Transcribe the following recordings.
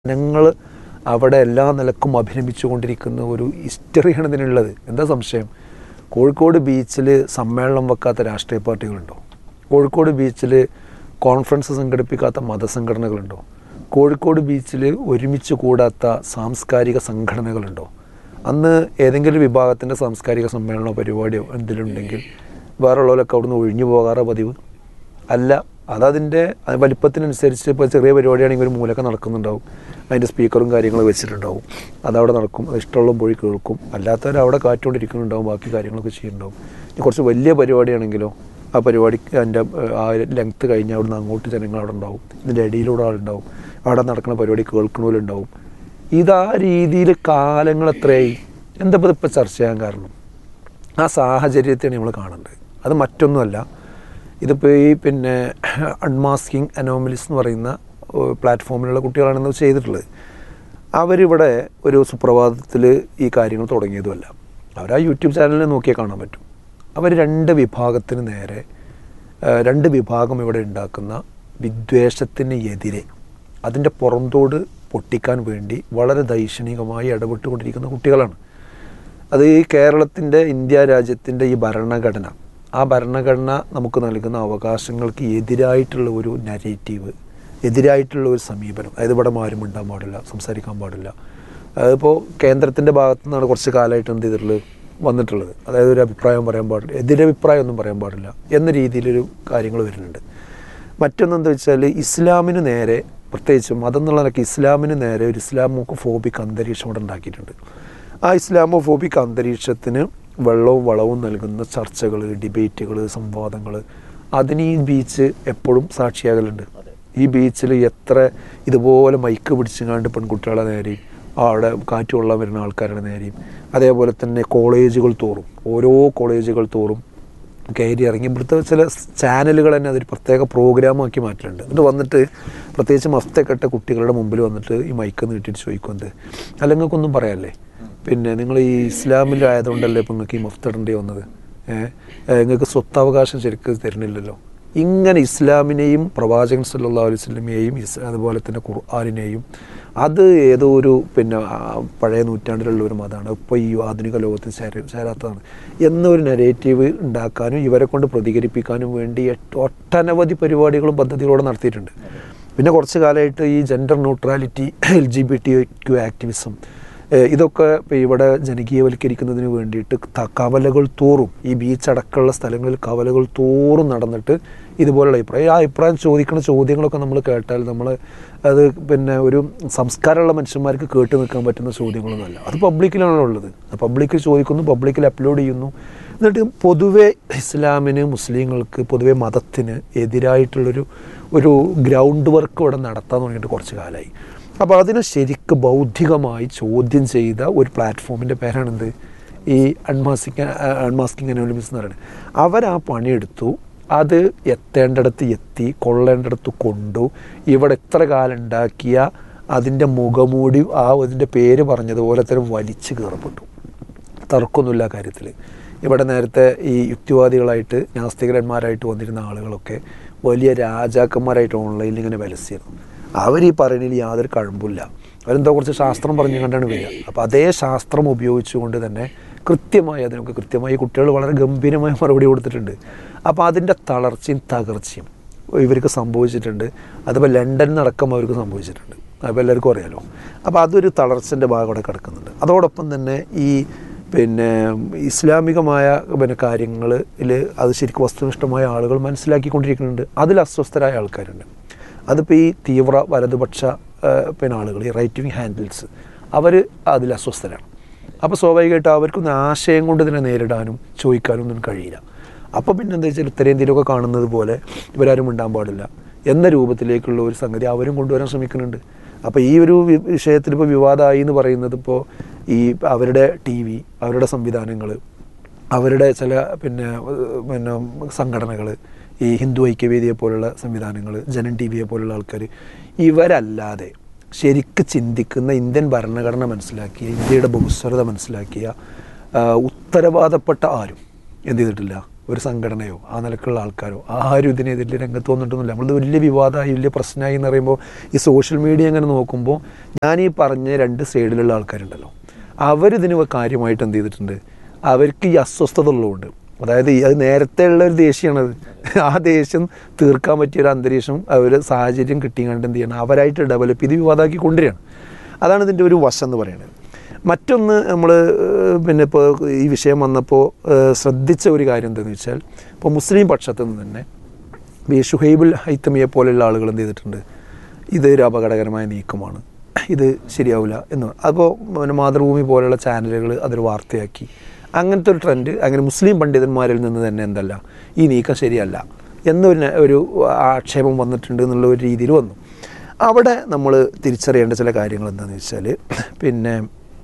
ജനങ്ങൾ അവിടെ എല്ലാ നിലക്കും അഭിനമിച്ചുകൊണ്ടിരിക്കുന്ന ഒരു ഹിസ്റ്ററിയാണ് ഇതിനുള്ളത് എന്താ സംശയം കോഴിക്കോട് ബീച്ചിൽ സമ്മേളനം വെക്കാത്ത രാഷ്ട്രീയ പാർട്ടികളുണ്ടോ കോഴിക്കോട് ബീച്ചിൽ കോൺഫറൻസ് സംഘടിപ്പിക്കാത്ത മതസംഘടനകളുണ്ടോ കോഴിക്കോട് ബീച്ചിൽ ഒരുമിച്ച് കൂടാത്ത സാംസ്കാരിക സംഘടനകളുണ്ടോ അന്ന് ഏതെങ്കിലും വിഭാഗത്തിൻ്റെ സാംസ്കാരിക സമ്മേളനമോ പരിപാടിയോ എന്തെങ്കിലും ഉണ്ടെങ്കിൽ വേറെയുള്ളവരൊക്കെ അവിടുന്ന് ഒഴിഞ്ഞു പോകാറോ പതിവ് അല്ല അതതിൻ്റെ വലിപ്പത്തിനനുസരിച്ച് ഇപ്പോൾ ചെറിയ പരിപാടിയാണെങ്കിൽ ഒരു മൂലൊക്കെ നടക്കുന്നുണ്ടാവും അതിൻ്റെ സ്പീക്കറും കാര്യങ്ങളും വെച്ചിട്ടുണ്ടാവും അതവിടെ നടക്കും അത് ഇഷ്ടമുള്ള പോയി കേൾക്കും അല്ലാത്തവർ അവിടെ കാറ്റുകൊണ്ടിരിക്കുന്നുണ്ടാവും ബാക്കി കാര്യങ്ങളൊക്കെ ചെയ്യുന്നുണ്ടാവും ഇനി കുറച്ച് വലിയ പരിപാടിയാണെങ്കിലോ ആ പരിപാടി അതിൻ്റെ ആ ലെങ്ത്ത് കഴിഞ്ഞാൽ അവിടുന്ന് അങ്ങോട്ട് ജനങ്ങൾ അവിടെ ഉണ്ടാവും ഇതിൻ്റെ ഇടയിലൂടെ ആളുണ്ടാവും അവിടെ നടക്കുന്ന പരിപാടി കേൾക്കണവരുണ്ടാവും ഇതാ രീതിയിൽ കാലങ്ങൾ എത്രയായി എന്താ ഇപ്പോൾ ഇപ്പോൾ ചർച്ച ചെയ്യാൻ കാരണം ആ സാഹചര്യത്തെയാണ് നമ്മൾ കാണേണ്ടത് അത് മറ്റൊന്നുമല്ല ഇതിപ്പോൾ ഈ പിന്നെ അൺമാസ്കിങ് അനോമലിസ് എന്ന് പറയുന്ന പ്ലാറ്റ്ഫോമിലുള്ള കുട്ടികളാണ് ഇത് ചെയ്തിട്ടുള്ളത് അവരിവിടെ ഒരു സുപ്രഭാതത്തിൽ ഈ കാര്യങ്ങൾ തുടങ്ങിയതുമല്ല അവർ ആ യൂട്യൂബ് ചാനലിൽ നോക്കിയാൽ കാണാൻ പറ്റും അവർ രണ്ട് വിഭാഗത്തിന് നേരെ ആ, രണ്ട് വിഭാഗം ഇവിടെ ഉണ്ടാക്കുന്ന വിദ്വേഷത്തിന് എതിരെ അതിൻ്റെ പുറന്തോട് പൊട്ടിക്കാൻ വേണ്ടി വളരെ ദൈക്ഷണികമായി ഇടപെട്ടുകൊണ്ടിരിക്കുന്ന കുട്ടികളാണ് അത് ഈ കേരളത്തിൻ്റെ ഇന്ത്യ രാജ്യത്തിൻ്റെ ഈ ഭരണഘടന ആ ഭരണഘടന നമുക്ക് നൽകുന്ന അവകാശങ്ങൾക്ക് എതിരായിട്ടുള്ള ഒരു നരേറ്റീവ് എതിരായിട്ടുള്ള ഒരു സമീപനം അതായത് ഇവിടെ ആരും ഉണ്ടാകാൻ പാടില്ല സംസാരിക്കാൻ പാടില്ല അതിപ്പോൾ കേന്ദ്രത്തിൻ്റെ ഭാഗത്തു നിന്നാണ് കുറച്ച് കാലമായിട്ട് എന്ത് ചെയ്തിട്ടുള്ളത് വന്നിട്ടുള്ളത് അതായത് ഒരു അഭിപ്രായം പറയാൻ പാടില്ല എതിരഭിപ്രായം ഒന്നും പറയാൻ പാടില്ല എന്ന രീതിയിലൊരു കാര്യങ്ങൾ വരുന്നുണ്ട് മറ്റൊന്നെന്താ വെച്ചാൽ ഇസ്ലാമിന് നേരെ പ്രത്യേകിച്ച് മതം എന്നുള്ള നിലയ്ക്ക് ഇസ്ലാമിന് നേരെ ഒരു ഇസ്ലാമോ ഫോബിക് അന്തരീക്ഷം ഇവിടെ ഉണ്ടാക്കിയിട്ടുണ്ട് ആ ഇസ്ലാമോ ഫോബിക് അന്തരീക്ഷത്തിന് വെള്ളവും വളവും നൽകുന്ന ചർച്ചകൾ ഡിബേറ്റുകൾ സംവാദങ്ങൾ അതിന് ഈ ബീച്ച് എപ്പോഴും സാക്ഷിയാകലുണ്ട് ഈ ബീച്ചിൽ എത്ര ഇതുപോലെ മൈക്ക് പിടിച്ചുകൊണ്ട് പെൺകുട്ടികളെ നേരെയും അവിടെ കാറ്റ് കൊള്ളാൻ വരുന്ന ആൾക്കാരുടെ നേരെയും അതേപോലെ തന്നെ കോളേജുകൾ തോറും ഓരോ കോളേജുകൾ തോറും കയറി ഇറങ്ങി ഇവിടുത്തെ ചില ചാനലുകൾ തന്നെ അതൊരു പ്രത്യേക പ്രോഗ്രാമാക്കി മാറ്റലുണ്ട് എന്നിട്ട് വന്നിട്ട് പ്രത്യേകിച്ച് മഫ്തൊക്കെ ഇട്ട കുട്ടികളുടെ മുമ്പിൽ വന്നിട്ട് ഈ മൈക്ക് നീട്ടിയിട്ട് ചോദിക്കുന്നത് അല്ല നിങ്ങൾക്കൊന്നും പറയാല്ലേ പിന്നെ നിങ്ങൾ ഈ ഇസ്ലാമിലായതുകൊണ്ടല്ലേ ഇപ്പം നിങ്ങൾക്ക് ഈ മഫ്ത ഇടേണ്ടി വന്നത് ഏഹ് നിങ്ങൾക്ക് സ്വത്തവകാശം ശരിക്കും തരുന്നില്ലല്ലോ ഇങ്ങനെ ഇസ്ലാമിനെയും പ്രവാചകൻ സല്ലല്ലാഹു അലൈഹി വസല്ലമയെയും ഇസ് അതുപോലെ തന്നെ ഖുർആാനിനെയും അത് ഏതോ ഒരു പിന്നെ ആ, പഴയ നൂറ്റാണ്ടിലുള്ള ഒരു മതമാണ് ഇപ്പോൾ ഈ ആധുനിക ലോകത്തിൽ ചേര ചേരാത്തതാണ് എന്നൊരു നെറേറ്റീവ് ഉണ്ടാക്കാനും ഇവരെ കൊണ്ട് പ്രതികരിപ്പിക്കാനും വേണ്ടി എട്ട് ഒട്ടനവധി പരിപാടികളും പദ്ധതികളോടെ നടത്തിയിട്ടുണ്ട് പിന്നെ കുറച്ച് കാലമായിട്ട് ഈ gender neutrality L G B T Q activism ഏഹ് ഇതൊക്കെ ഇപ്പോൾ ഇവിടെ ജനകീയവൽക്കരിക്കുന്നതിന് വേണ്ടിയിട്ട് ത- കവലകൾ തോറും ഈ ബീച്ച് അടക്കമുള്ള സ്ഥലങ്ങളിൽ കവലകൾ തോറും നടന്നിട്ട് ഇതുപോലുള്ള അഭിപ്രായം ആ അഭിപ്രായം ചോദിക്കുന്ന ചോദ്യങ്ങളൊക്കെ നമ്മൾ കേട്ടാൽ നമ്മൾ അത് പിന്നെ ഒരു സംസ്കാരമുള്ള മനുഷ്യന്മാർക്ക് കേട്ട് നിൽക്കാൻ പറ്റുന്ന ചോദ്യങ്ങളൊന്നുമല്ല അത് പബ്ലിക്കിലാണല്ലോ ഉള്ളത് പബ്ലിക്കിൽ ചോദിക്കുന്നു പബ്ലിക്കിൽ അപ്ലോഡ് ചെയ്യുന്നു എന്നിട്ട് പൊതുവെ ഇസ്ലാമിന് മുസ്ലിങ്ങൾക്ക് പൊതുവെ മതത്തിന് എതിരായിട്ടുള്ളൊരു ഒരു ഗ്രൗണ്ട് വർക്ക് ഇവിടെ നടത്താൻ തുടങ്ങിയിട്ട് കുറച്ച് കാലമായി അപ്പോൾ അതിനെ ശരിക്ക് ബൗദ്ധികമായി ചോദ്യം ചെയ്ത ഒരു പ്ലാറ്റ്ഫോമിൻ്റെ പേരാണെന്ത് ഈ അൺമാസ്കിങ് അൺമാസ്കിങ് അനോണിമസ് എന്ന് പറയുന്നത് അവർ ആ പണിയെടുത്തു അത് എത്തേണ്ടിടത്ത് എത്തി കൊള്ളേണ്ടിടത്ത് കൊണ്ടു ഇവിടെ എത്ര കാലം ഉണ്ടാക്കിയ അതിൻ്റെ മുഖമൂടി ആ അതിൻ്റെ പേര് പറഞ്ഞതുപോലെ തന്നെ വലിച്ചു കയറപ്പെട്ടു തർക്കമൊന്നുമില്ല ആ കാര്യത്തിൽ ഇവിടെ നേരത്തെ ഈ യുക്തിവാദികളായിട്ട് നാസ്തികരന്മാരായിട്ട് വന്നിരുന്ന ആളുകളൊക്കെ വലിയ രാജാക്കന്മാരായിട്ട് ഓൺലൈനിൽ ഇങ്ങനെ വിലസിയിരുന്നു അവർ ഈ പറയുന്നതിൽ യാതൊരു കഴമ്പില്ല അവരെന്തോ കുറച്ച് ശാസ്ത്രം പറഞ്ഞു കണ്ടാണ് വരിക അപ്പോൾ അതേ ശാസ്ത്രം ഉപയോഗിച്ചുകൊണ്ട് തന്നെ കൃത്യമായി അതിനൊക്കെ കൃത്യമായി കുട്ടികൾ വളരെ ഗംഭീരമായ മറുപടി കൊടുത്തിട്ടുണ്ട് അപ്പോൾ അതിൻ്റെ തളർച്ചയും തകർച്ചയും ഇവർക്ക് സംഭവിച്ചിട്ടുണ്ട് അതിപ്പോൾ ലണ്ടനിൽ നടക്കം അവർക്ക് സംഭവിച്ചിട്ടുണ്ട് അപ്പോൾ എല്ലാവർക്കും അറിയാലോ അപ്പോൾ അതൊരു തളർച്ചൻ്റെ ഭാഗം അവിടെ കിടക്കുന്നുണ്ട് അതോടൊപ്പം തന്നെ ഈ പിന്നെ ഇസ്ലാമികമായ പിന്നെ കാര്യങ്ങളിൽ അത് ശരിക്കും വസ്തുനിഷ്ഠമായ ആളുകൾ മനസ്സിലാക്കിക്കൊണ്ടിരിക്കുന്നുണ്ട് അതിൽ അസ്വസ്ഥരായ ആൾക്കാരുണ്ട് അതിപ്പോൾ ഈ തീവ്ര വലതുപക്ഷ ആ, പിന്നെ ആളുകൾ ഈ റൈറ്റ് വിങ് ഹാൻഡിൽസ് അവർ അതിൽ അസ്വസ്ഥരാണ് അപ്പോൾ സ്വാഭാവികമായിട്ട് അവർക്കൊന്നും ആശയം കൊണ്ട് ഇതിനെ നേരിടാനും ചോദിക്കാനും ഒന്നും കഴിയില്ല അപ്പോൾ പിന്നെ എന്താ വെച്ചാൽ ഉത്തരേന്ത്യയിലൊക്കെ കാണുന്നത് പോലെ ഇവരാരും ഉണ്ടാകാൻ പാടില്ല എന്ന രൂപത്തിലേക്കുള്ള ഒരു സംഗതി അവരും കൊണ്ടുവരാൻ ശ്രമിക്കുന്നുണ്ട് അപ്പോൾ ഈ ഒരു വി- വിഷയത്തിൽ ഇപ്പോൾ വിവാദമായി എന്ന് പറയുന്നത് ഇപ്പോൾ ഈ അവരുടെ ടി വി അവരുടെ സംവിധാനങ്ങൾ അവരുടെ ചില പിന്നെ ഏഹ്, പിന്നെ സംഘടനകൾ ഈ ഹിന്ദു ഐക്യവേദിയെ പോലുള്ള സംവിധാനങ്ങൾ ജനൻ ടി വിയെ പോലുള്ള ആൾക്കാർ ഇവരല്ലാതെ ശരിക്ക് ചിന്തിക്കുന്ന ഇന്ത്യൻ ഭരണഘടന മനസ്സിലാക്കിയ ഇന്ത്യയുടെ ബഹുസ്വരത മനസ്സിലാക്കിയ ആ, ഉത്തരവാദപ്പെട്ട ആരും എന്ത് ചെയ്തിട്ടില്ല ഒരു സംഘടനയോ ആ നിലക്കുള്ള ആൾക്കാരോ ആരും ഇതിനെതിരെ രംഗത്ത് വന്നിട്ടൊന്നുമില്ല നമ്മളിത് വലിയ വിവാദമായി വലിയ പ്രശ്നമായി എന്ന് പറയുമ്പോൾ ഈ സോഷ്യൽ മീഡിയ അങ്ങനെ നോക്കുമ്പോൾ ഞാൻ ഈ പറഞ്ഞ രണ്ട് സൈഡിലുള്ള ആൾക്കാരുണ്ടല്ലോ അവരിതിന് കാര്യമായിട്ട് എന്ത് ചെയ്തിട്ടുണ്ട് അവർക്ക് ഈ അസ്വസ്ഥത ഉള്ളതുകൊണ്ട് അതായത് ഈ അത് നേരത്തെ ഉള്ള ഒരു ദേഷ്യമാണത് ആ ദേഷ്യം തീർക്കാൻ പറ്റിയ ഒരു അന്തരീക്ഷം ഒരു സാഹചര്യം കിട്ടിയാണ്ട് എന്ത് ചെയ്യണം അവരായിട്ട് ഡെവലപ്പ് ചെയ്ത് വിവാദമാക്കി കൊണ്ടുവരികയാണ് അതാണ് ഇതിൻ്റെ ഒരു വശം എന്ന് പറയുന്നത് മറ്റൊന്ന് നമ്മൾ പിന്നെ ഇപ്പോൾ ഈ വിഷയം വന്നപ്പോൾ ഏഹ്, ശ്രദ്ധിച്ച ഒരു കാര്യം എന്താണെന്ന് വെച്ചാൽ ഇപ്പോൾ മുസ്ലിം പക്ഷത്തു നിന്ന് തന്നെ ഈ ഷുഹൈബുൽ ഹൈത്തമിയെ പോലെയുള്ള ആളുകൾ എന്ത് ചെയ്തിട്ടുണ്ട് ഇത് ഒരു അപകടകരമായ നീക്കമാണ് ഇത് ശരിയാവില്ല എന്ന് അപ്പോൾ പിന്നെ മാതൃഭൂമി പോലെയുള്ള ചാനലുകൾ അതൊരു വാർത്തയാക്കി അങ്ങനത്തെ ഒരു ട്രെൻഡ് അങ്ങനെ മുസ്ലിം പണ്ഡിതന്മാരിൽ നിന്ന് തന്നെ എന്തല്ല ഈ നീക്കം ശരിയല്ല എന്നൊരു ന- ഒരു ആക്ഷേപം വന്നിട്ടുണ്ട് എന്നുള്ള ഒരു രീതിയിൽ വന്നു അവിടെ നമ്മൾ തിരിച്ചറിയേണ്ട ചില കാര്യങ്ങൾ എന്താണെന്ന് വെച്ചാൽ പിന്നെ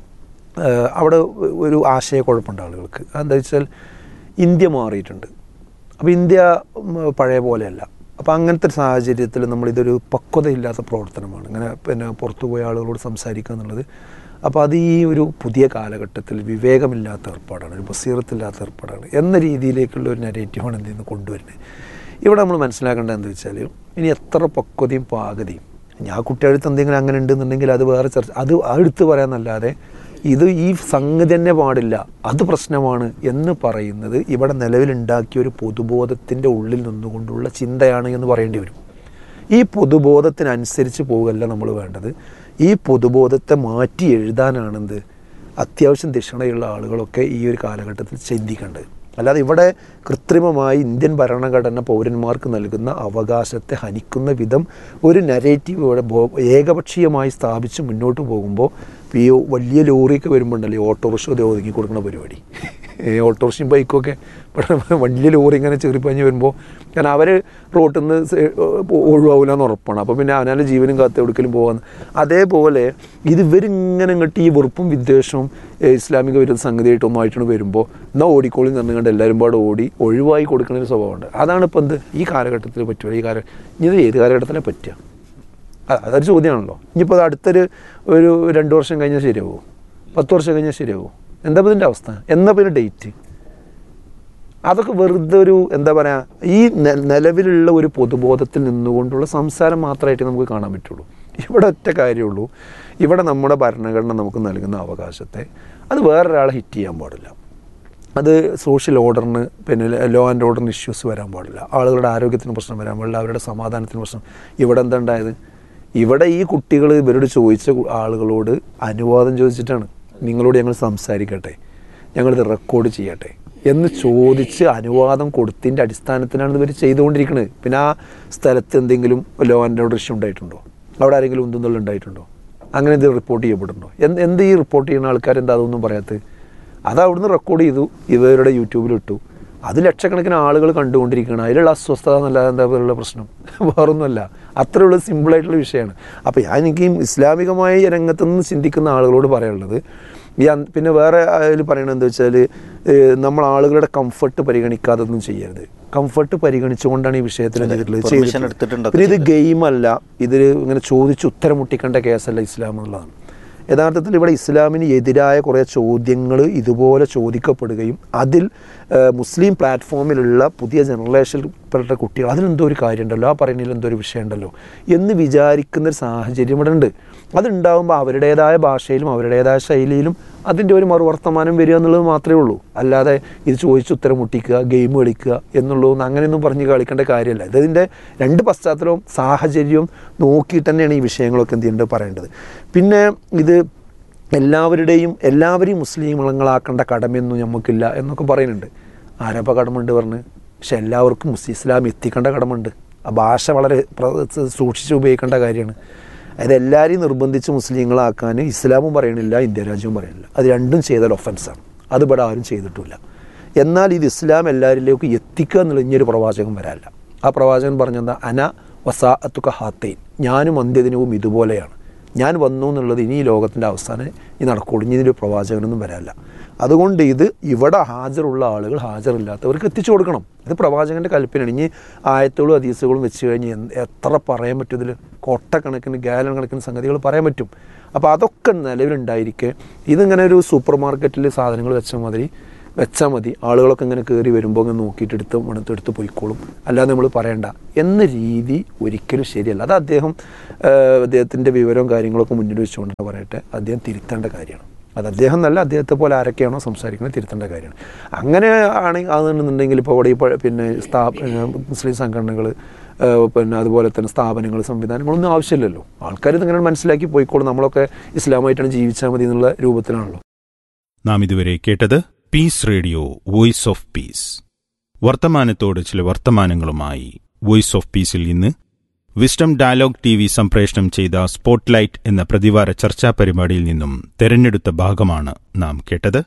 ഏഹ് അവിടെ ഒരു ആശയക്കുഴപ്പമുണ്ട് ആളുകൾക്ക് അതെന്താ വെച്ചാൽ ഇന്ത്യ മാറിയിട്ടുണ്ട് അപ്പോൾ ഇന്ത്യ ഉം, പഴയ പോലെയല്ല അപ്പോൾ അങ്ങനത്തെ ഒരു സാഹചര്യത്തിൽ നമ്മളിതൊരു പക്വതയില്ലാത്ത പ്രവർത്തനമാണ് ഇങ്ങനെ പിന്നെ പുറത്തു പോയ ആളുകളോട് സംസാരിക്കുക എന്നുള്ളത് അപ്പോൾ അത് ഈ ഒരു പുതിയ കാലഘട്ടത്തിൽ വിവേകമില്ലാത്ത ഏർപ്പാടാണ് ഒരു ബസീറത്തില്ലാത്ത ഏർപ്പാടാണ് എന്ന രീതിയിലേക്കുള്ള ഒരു നെഗറ്റീവാണ് എന്ത് ചെയ്യുന്നത് കൊണ്ടുവരുന്നത് ഇവിടെ നമ്മൾ മനസ്സിലാക്കേണ്ടത് എന്താ വെച്ചാൽ ഇനി എത്ര പക്വതയും പാകതയും ഞാൻ കുട്ടികൾക്ക് എന്തെങ്കിലും അങ്ങനെ ഉണ്ടെന്നുണ്ടെങ്കിൽ അത് വേറെ ചർച്ച അത് എടുത്ത് പറയാന്നല്ലാതെ ഇത് ഈ സംഗതി തന്നെ പാടില്ല അത് പ്രശ്നമാണ് എന്ന് പറയുന്നത് ഇവിടെ നിലവിലുണ്ടാക്കിയ ഒരു പൊതുബോധത്തിൻ്റെ ഉള്ളിൽ നിന്നുകൊണ്ടുള്ള ചിന്തയാണ് എന്ന് പറയേണ്ടി വരും ഈ പൊതുബോധത്തിനനുസരിച്ച് പോകല്ല നമ്മൾ വേണ്ടത് ഈ പൊതുബോധത്തെ മാറ്റി എഴുതാനാണെന്ത് അത്യാവശ്യം ദിഷണയുള്ള ആളുകളൊക്കെ ഈ ഒരു കാലഘട്ടത്തിൽ ചിന്തിക്കേണ്ടത് അല്ലാതെ ഇവിടെ കൃത്രിമമായി ഇന്ത്യൻ ഭരണഘടന പൗരന്മാർക്ക് നൽകുന്ന അവകാശത്തെ ഹനിക്കുന്ന വിധം ഒരു നരേറ്റീവ് ഇവിടെ ബോ- ഏകപക്ഷീയമായി സ്ഥാപിച്ച് മുന്നോട്ട് പോകുമ്പോൾ ഈ വലിയ ലോറിയൊക്കെ വരുമ്പോണ്ടല്ലേ ഓട്ടോറിക്ഷ ഇത് ഒതുങ്ങി കൊടുക്കുന്ന പരിപാടി ഈ ഓട്ടോറിക്ഷയും ബൈക്കൊക്കെ ഇവിടെ വലിയ ലോറി ഇങ്ങനെ ചെറിപ്പഞ്ഞ് വരുമ്പോൾ കാരണം അവർ റോട്ടിൽ നിന്ന് ഒഴിവാവില്ല എന്ന് ഉറപ്പാണ് അപ്പോൾ പിന്നെ അവനാലെ ജീവനും കാത്ത് എവിടേക്കെങ്കിലും പോകാന്ന് അതേപോലെ ഇത് ഇവരിങ്ങനെ ഇങ്ങോട്ട് ഈ വെറുപ്പും വിദ്വേഷവും ഏഹ് ഇസ്ലാമിക വിരുദ്ധ സംഗതിയായിട്ടൊന്നുമായിട്ടാണ് വരുമ്പോൾ എന്നാൽ ഓടിക്കോളി നിന്നുകൊണ്ട് എല്ലാവരും പാടെ ഓടി ഒഴിവായി കൊടുക്കുന്ന ഒരു സ്വഭാവമുണ്ട് അതാണ് ഇപ്പം എന്ത് ഈ കാലഘട്ടത്തിൽ പറ്റുക ഈ കാല ഇനി ഇത് ഏത് കാലഘട്ടത്തിലെ പറ്റുക അ- അതൊരു ചോദ്യമാണല്ലോ ഇനിയിപ്പോൾ അത് അടുത്തൊരു ഒരു രണ്ട് വർഷം കഴിഞ്ഞാൽ ശരിയാവുമോ പത്ത് വർഷം കഴിഞ്ഞാൽ ശരിയാവുമോ എന്താ ഇപ്പം ഇതിൻ്റെ അവസ്ഥ എന്നാ പിന്നെ ഡേറ്റ് അതൊക്കെ വെറുതെ ഒരു എന്താ പറയുക ഈ നെ- നിലവിലുള്ള ഒരു പൊതുബോധത്തിൽ നിന്നുകൊണ്ടുള്ള സംസാരം മാത്രമായിട്ട് നമുക്ക് കാണാൻ പറ്റുള്ളൂ ഇവിടെ ഒറ്റ കാര്യമുള്ളൂ ഇവിടെ നമ്മുടെ ഭരണഘടന നമുക്ക് നൽകുന്ന അവകാശത്തെ അത് വേറൊരാളെ ഹിറ്റ് ചെയ്യാൻ പാടില്ല അത് സോഷ്യൽ ഓർഡറിന് പിന്നെ ലോ ആൻഡ് ഓർഡറിന് ഇഷ്യൂസ് വരാൻ പാടില്ല ആളുകളുടെ ആരോഗ്യത്തിന് പ്രശ്നം വരാൻ പാടില്ല അവരുടെ സമാധാനത്തിന് പ്രശ്നം ഇവിടെ എന്താ ഉണ്ടായത് ഇവിടെ ഈ കുട്ടികൾ ഇവരോട് ചോദിച്ച കു- ആളുകളോട് അനുവാദം ചോദിച്ചിട്ടാണ് നിങ്ങളോട് ഞങ്ങൾ സംസാരിക്കട്ടെ ഞങ്ങളിത് റെക്കോർഡ് ചെയ്യട്ടെ എന്ന് ചോദിച്ച് അനുവാദം കൊടുത്തതിൻ്റെ അടിസ്ഥാനത്തിലാണ് ഇവർ ചെയ്തുകൊണ്ടിരിക്കുന്നത് പിന്നെ ആ സ്ഥലത്ത് എന്തെങ്കിലും ലോ ആൻഡ് ഓർഡർ ഇഷ്യൂ ഉണ്ടായിട്ടുണ്ടോ അവിടെ ആരെങ്കിലും ഉന്തുന്നുള്ള ഉണ്ടായിട്ടുണ്ടോ അങ്ങനെ ഇത് റിപ്പോർട്ട് ചെയ്യപ്പെടുന്നുണ്ടോ എന്ത് എന്ത് ഈ റിപ്പോർട്ട് ചെയ്യുന്ന ആൾക്കാർ എന്താ അതൊന്നും പറയാത്തത് അത് അവിടുന്ന് റെക്കോർഡ് ചെയ്തു ഇവരുടെ യൂട്യൂബിൽ ഇട്ടു അത് ലക്ഷക്കണക്കിന് ആളുകൾ കണ്ടുകൊണ്ടിരിക്കുകയാണ് അതിലുള്ള അസ്വസ്ഥത എന്നല്ലാതെ എന്താ പറയുള്ള പ്രശ്നം വേറൊന്നുമല്ല അത്രയുള്ള സിമ്പിളായിട്ടുള്ള വിഷയമാണ് അപ്പോൾ ഞാൻ എനിക്ക് ഈ ഇസ്ലാമികമായ രംഗത്ത് നിന്ന് ചിന്തിക്കുന്ന ആളുകളോട് പറയാനുള്ളത് ഈ അൻ- പിന്നെ വേറെ അതിൽ പറയണത് എന്താ വെച്ചാൽ നമ്മൾ ആളുകളുടെ കംഫർട്ട് പരിഗണിക്കാതെ ഒന്നും ചെയ്യരുത് കംഫർട്ട് പരിഗണിച്ചുകൊണ്ടാണ് ഈ വിഷയത്തിൽ എന്ത് ചെയ്തിട്ടുള്ളത് permission ചെയ്തിട്ടുള്ളത്. എടുത്തിട്ടുണ്ടോ? പിന്നെ ഇത് ഗെയിമല്ല ഇതിൽ ഇങ്ങനെ ചോദിച്ച് ഉത്തരം മുട്ടിക്കേണ്ട കേസല്ല ഇസ്ലാം എന്നുള്ളതാണ് യഥാർത്ഥത്തിൽ ഇവിടെ ഇസ്ലാമിന് എതിരായ കുറേ ചോദ്യങ്ങൾ ഇതുപോലെ ചോദിക്കപ്പെടുകയും അതിൽ ആ, മുസ്ലിം പ്ലാറ്റ്ഫോമിലുള്ള പുതിയ ജനറേഷനിൽപ്പെട്ട കുട്ടികൾ അതിലെന്തോ ഒരു കാര്യമുണ്ടല്ലോ ആ പറയുന്നതിൽ എന്തോ ഒരു വിഷയമുണ്ടല്ലോ എന്ന് വിചാരിക്കുന്ന ഒരു സാഹചര്യം ഇവിടെ ഉണ്ട് അതുണ്ടാകുമ്പോൾ അവരുടേതായ ഭാഷയിലും അവരുടേതായ ശൈലിയിലും അതിൻ്റെ ഒരു മറുവർത്തമാനം വരിക എന്നുള്ളത് മാത്രമേ ഉള്ളൂ അല്ലാതെ ഇത് ചോദിച്ച് ഉത്തരം മുട്ടിക്കുക ഗെയിം കളിക്കുക എന്നുള്ളതൊന്നും അങ്ങനെയൊന്നും പറഞ്ഞ് കളിക്കേണ്ട കാര്യമല്ല ഇതിൻ്റെ രണ്ട് പശ്ചാത്തലവും സാഹചര്യവും നോക്കിയിട്ട് തന്നെയാണ് ഈ വിഷയങ്ങളൊക്കെ എന്ത് ചെയ്യേണ്ടത് പറയേണ്ടത് പിന്നെ ഇത് എല്ലാവരുടെയും എല്ലാവരെയും മുസ്ലിങ്ങളാക്കേണ്ട കടമയൊന്നും നമുക്കില്ല എന്നൊക്കെ പറയുന്നുണ്ട് ആരപ്പ കടമുണ്ട് പറഞ്ഞ് പക്ഷെ എല്ലാവർക്കും മുസ്ലിം ഇസ്ലാം എത്തിക്കേണ്ട കടമുണ്ട് ആ ഭാഷ വളരെ പ്ര- സൂക്ഷിച്ച് ഉപയോഗിക്കേണ്ട കാര്യമാണ് അതായത് എല്ലാവരെയും നിർബന്ധിച്ച് മുസ്ലിങ്ങളാക്കാൻ ഇസ്ലാമും പറയണില്ല ഇന്ത്യ രാജ്യവും പറയണില്ല അത് രണ്ടും ചെയ്താൽ ഒഫൻസാണ് അത് ഇവിടെ ആരും ചെയ്തിട്ടില്ല എന്നാൽ ഇത് ഇസ്ലാം എല്ലാവരിലേക്കും എത്തിക്കുക എന്നുള്ള ഇനിയൊരു പ്രവാചകൻ വരാല്ല ആ പ്രവാചകൻ പറഞ്ഞെന്താ അന വസാഅത്തുക ഹാത്തൈൻ ഞാനും അന്ത്യദിനവും ഇതുപോലെയാണ് ഞാൻ വന്നു എന്നുള്ളത് ഇനി ഈ ലോകത്തിൻ്റെ അവസാനം ഈ നടക്കുള്ളൂ ഇനി ഇതിൻ്റെ പ്രവാചകനൊന്നും വരാല്ല അതുകൊണ്ട് ഇത് ഇവിടെ ഹാജറുള്ള ആളുകൾ ഹാജറില്ലാത്തവർക്ക് എത്തിച്ചു കൊടുക്കണം ഇത് പ്രവാചകൻ്റെ കൽപ്പനയാണ് ഇനി ആയത്തുകളും അതീസുകളും വെച്ച് കഴിഞ്ഞ് എന്ത് എത്ര പറയാൻ പറ്റും ഇതിൽ കൊട്ടക്കണക്കിന് ഗാലൻ കണക്കിന് സംഗതികൾ പറയാൻ പറ്റും അപ്പോൾ അതൊക്കെ നിലവിലുണ്ടായിരിക്കെ ഇതിങ്ങനെ ഒരു സൂപ്പർ മാർക്കറ്റിൽ സാധനങ്ങൾ വെച്ച മാതിരി വെച്ചാൽ മതി ആളുകളൊക്കെ ഇങ്ങനെ കയറി വരുമ്പോൾ ഇങ്ങനെ നോക്കിയിട്ട് എടുത്ത് മണത്ത് എടുത്ത് പോയിക്കോളും അല്ലാതെ നമ്മൾ പറയണ്ട എന്ന രീതി ഒരിക്കലും ശരിയല്ല അത് അദ്ദേഹം ഏഹ്, അദ്ദേഹത്തിൻ്റെ വിവരവും കാര്യങ്ങളൊക്കെ മുന്നിൽ വെച്ചുകൊണ്ട് പറയട്ടെ അദ്ദേഹം തിരുത്തേണ്ട കാര്യമാണ് അത് അദ്ദേഹം നല്ല അദ്ദേഹത്തെ പോലെ ആരൊക്കെയാണോ സംസാരിക്കുന്നത് തിരുത്തേണ്ട കാര്യമാണ് അങ്ങനെ ആണെങ്കിൽ അതെന്നുണ്ടെങ്കിൽ ഇപ്പോൾ ഇവിടെ ഈ പ- പിന്നെ സ്ഥാ ഏഹ് മുസ്ലിം സംഘടനകൾ പിന്നെ അതുപോലെ തന്നെ സ്ഥാപനങ്ങൾ സംവിധാനങ്ങളൊന്നും ആവശ്യമില്ലല്ലോ ആൾക്കാർ ഇതിങ്ങനെ മനസ്സിലാക്കി പോയിക്കോളും നമ്മളൊക്കെ ഇസ്ലാമായിട്ടാണ് ജീവിച്ചാൽ മതി എന്നുള്ള രൂപത്തിലാണല്ലോ നാം ഇതുവരെ കേട്ടത് peace radio voice of peace വർത്തമാനത്തോട് ചില വർത്തമാനങ്ങളുമായി വോയിസ് ഓഫ് പീസിൽ ഇന്ന് വിസ്ഡം ഡയലോഗ് ടി വി സംപ്രേഷണം ചെയ്ത സ്പോട്ട്ലൈറ്റ് എന്ന പ്രതിവാര ചർച്ചാ പരിപാടിയിൽ നിന്നും തെരഞ്ഞെടുത്ത ഭാഗമാണ് നാം കേട്ടത്